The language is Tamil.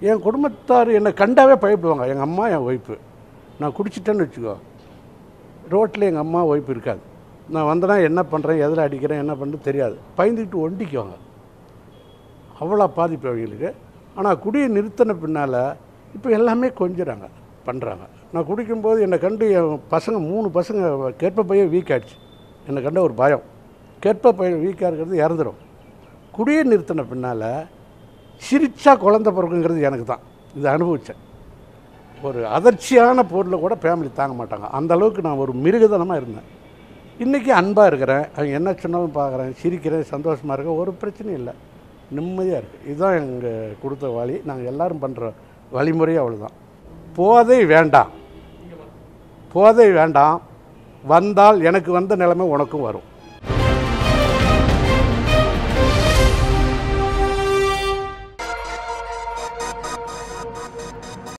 என் குடும்பத்தார் என்னை கண்டாவே பயப்படுவாங்க எங்கள் அம்மா என் ஒய்ஃபு நான் குடிச்சிட்டேன்னு வச்சுக்கோ ரோட்டில் எங்கள் அம்மா ஒய்ஃப் இருக்காது நான் வந்தேன்னா என்ன பண்ணுறேன் எதில் அடிக்கிறேன் என்ன பண்ணுறது தெரியாது பயந்துக்கிட்டு ஒண்டிக்குவாங்க அவ்வளோ பாதிப்பு அவங்களுக்கு ஆனால் குடியை நிறுத்தின பின்னால் இப்போ எல்லாமே கொஞ்சிறாங்க பண்ணுறாங்க நான் குடிக்கும்போது என்னை கண்டு என் பசங்க மூணு பசங்க கேட்ப பையன் வீக் ஆயிடுச்சு என்னை கண்ட ஒரு பயம் கேட்ப பையன் வீக்காக இருக்கிறது இறந்துடும் குடியை நிறுத்தின பின்னால் சிரிச்சா குழந்த பிறகுங்கிறது எனக்கு தான் இதை அனுபவித்தேன் ஒரு அதிர்ச்சியான பொருளை கூட ஃபேமிலி தாங்க மாட்டாங்க அந்த அளவுக்கு நான் ஒரு மிருகதனமாக இருந்தேன் இன்றைக்கி அன்பாக இருக்கிறேன் அவங்க என்ன சொன்னாலும் பார்க்குறேன் சிரிக்கிறேன் சந்தோஷமாக இருக்கேன் ஒரு பிரச்சனையும் இல்லை நிம்மதியாக இருக்குது இதுதான் எங்கள் கொடுத்த வழி நாங்கள் எல்லாரும் பண்ணுற வழிமுறையும் அவ்வளோதான் போதை வேண்டாம் போதை வேண்டாம் வந்தால் எனக்கு வந்த நிலைமை உனக்கும் வரும்